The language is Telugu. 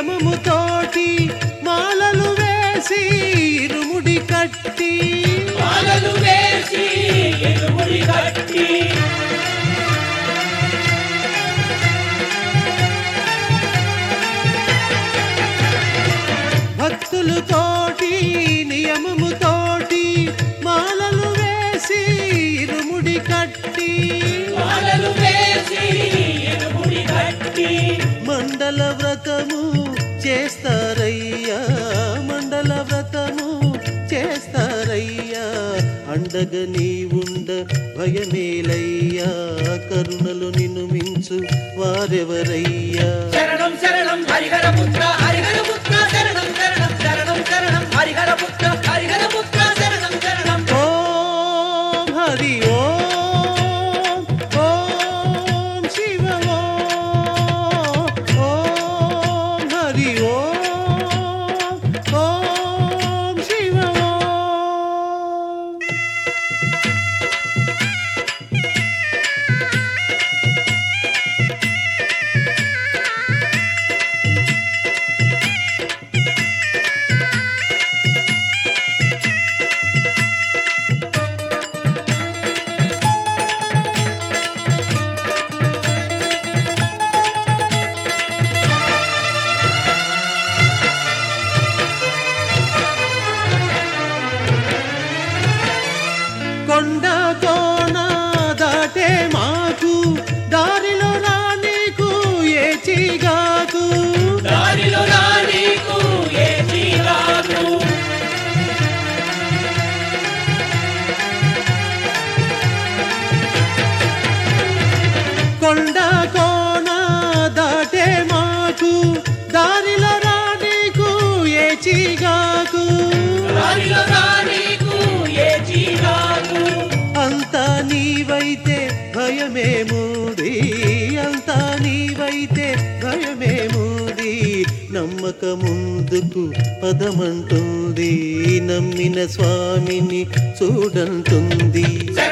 నియమముతోటి మాలలు వేసి ఇరుముడి కట్టి మాలలు వేసి ఎరుముడి కట్టి భక్తులతోటి నియమముతోటి మాలలు వేసి ఇరుముడి కట్టి మాలలు వేసి ఎరుముడి కట్టి మండల వ్రతము చేస్తారయ్యా మండల వ్రతము చేస్తారయ్యా అండగ నీ ఉండ భయమేలయ్యా కరుణలు నిన్ను మించు వారెవరయ్యా శరణం శరణం హరిహర పుత్ర హరిహర పుత్ర శరణం శరణం శరణం శరణం హరిహర పుత్ర హరిహర పుత్ర శరణం శరణం ఓం హరి ఓం ఓం శివ ఓం ఓం హరి ఓం ఓం శివ ఓం కొండ కోన దాటే మాకు దారిలో రానీకు ఏ చీగాకు దారిలో రానీకు ఏ చీరాకు కొండ కోన దాటే మాకు దారిలో రానీకు ఏ చీగాకు దారిలో రానీకు ఏ చీరాకు అంతా నీవైతే భయమేముది అంతా నీవైతే భయమేముది నమ్మక ముందుకు పదమంటుంది నమ్మిన స్వామిని చూడంటుంది శరణం